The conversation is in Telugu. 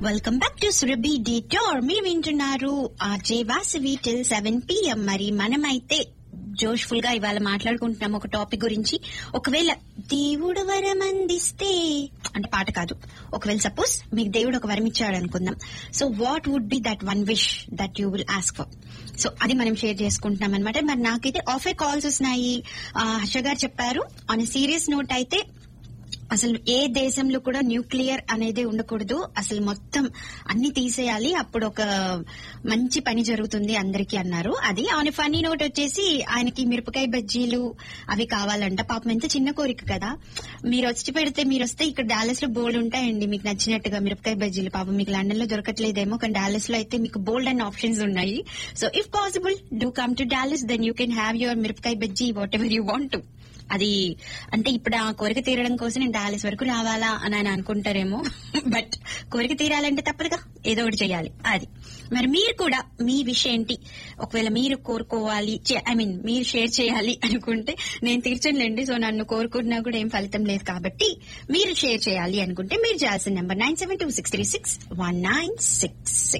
welcome back to Surabhi detour మీరు వింటున్నారు RJ Vasavi till seven PM మరి మనమైతే జోష్ఫుల్ గా ఇవాళ మాట్లాడుకుంటున్నాం ఒక టాపిక్ గురించి ఒకవేళ దేవుడు వరం అందిస్తే అంటే పాట కాదు ఒకవేళ సపోజ్ మీకు దేవుడు ఒక వరం ఇచ్చాడు అనుకుందాం so what would be that one wish that you will ask for so అది మనం షేర్ చేసుకుంటున్నాం అనమాట మరి నాకైతే ఆఫ్ ఏ కాల్స్ వస్తున్నాయి ఆ, హర్ష గారు చెప్పారు ఆన్ సీరియస్ నోట్ అయితే అసలు ఏ దేశంలో కూడా న్యూక్లియర్ అనేది ఉండకూడదు అసలు మొత్తం అన్ని తీసేయాలి అప్పుడు ఒక మంచి పని జరుగుతుంది అందరికీ అన్నారు అది ఆన్ ఫనీ నోట్ వచ్చేసి ఆయనకి మిరపకాయ బజ్జీలు అవి కావాలంట పాపం ఎంత చిన్న కోరిక కదా మీరు వచ్చి పెడితే మీరు వస్తే ఇక్కడ డాలస్ లో బోల్డ్ ఉంటాయండి మీకు నచ్చినట్టుగా మిరపకాయ బజ్జీలు పాపం మీకు లండన్ లో దొరకట్లేదేమో కానీ డాలస్ లో అయితే మీకు బోల్డ్ అండ్ ఆప్షన్స్ ఉన్నాయి so if possible do come to Dallas then you can have your mirapakaya bajji whatever you want అది అంటే ఇప్పుడు ఆ కోరిక తీరడం కోసం నేను డాలస్ వరకు రావాలా అని ఆయన అనుకుంటారేమో బట్ కోరిక తీరాలంటే తప్పదుగా ఏదో ఒకటి చేయాలి అది మరి మీరు కూడా మీ విషయం ఏంటి ఒకవేళ మీరు కోరుకోవాలి ఐ మీన్ మీరు షేర్ చేయాలి అనుకుంటే నేను తీర్చనులేండి సో నన్ను కోరుకున్నా కూడా ఏం ఫలితం లేదు కాబట్టి మీరు షేర్ చేయాలి అనుకుంటే మీరు చేయాల్సిన number nine seven two six three six one nine six six